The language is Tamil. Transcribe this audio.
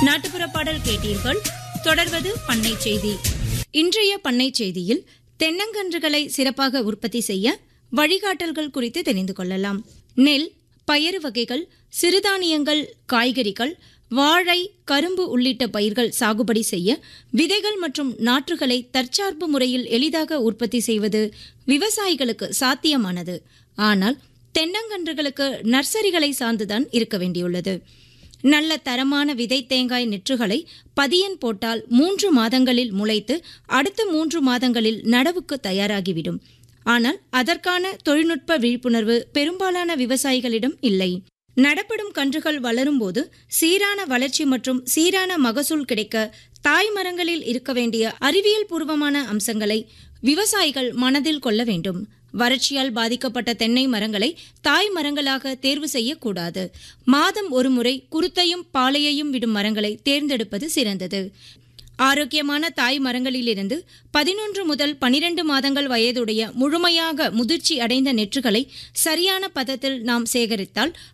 நாட்டுப்புற பாடல் கேட்டீர்கள் தொடர்வது பண்ணை செய்தி இன்றைய பண்ணை செய்தியில் தென்னங்கன்றுகளை சிறப்பாக உற்பத்தி செய்ய வழிகாட்டல்கள் குறித்து தெரிந்து கொள்ளலாம் நெல் பயறு வகைகள் சிறுதானியங்கள் காய்கறிகள் வாழை கரும்பு உள்ளிட்ட பயிர்கள் சாகுபடி செய்ய விதைகள் மற்றும் நாற்றுகளை தற்சார்பு முறையில் எளிதாக உற்பத்தி செய்வது விவசாயிகளுக்கு சாத்தியமானது ஆனால் தென்னங்கன்றுகளுக்கு நர்சரிகளை சார்ந்துதான் இருக்க வேண்டியுள்ளது நல்ல தரமான விதை தேங்காய் நெற்றுகளை பதியன் போட்டால் மூன்று மாதங்களில் முளைத்து அடுத்த மூன்று மாதங்களில் நடவுக்கு தயாராகிவிடும் ஆனால் அதற்கான தொழில்நுட்ப விழிப்புணர்வு பெரும்பாலான விவசாயிகளிடம் இல்லை நடப்படும் கன்றுகள் வளரும்போது சீரான வளர்ச்சி மற்றும் சீரான மகசூல் கிடைக்க தாய் மரங்களில் இருக்க வேண்டிய அறிவியல் பூர்வமான அம்சங்களை விவசாயிகள் மனதில் கொள்ள வேண்டும் வறட்சியால் பாதிக்கப்பட்ட தென்னை மரங்களை தாய் மரங்களாக தேர்வு செய்யக்கூடாது மாதம் ஒருமுறை குருத்தையும் பாலையையும் விடும் மரங்களை தேர்ந்தெடுப்பது சிறந்தது ஆரோக்கியமான தாய் மரங்களிலிருந்து பதினொன்று முதல் பனிரெண்டு மாதங்கள் வயதுடைய முழுமையாக முதிர்ச்சி அடைந்த நெற்றுகளை சரியான பதத்தில் நாம் சேகரித்தால்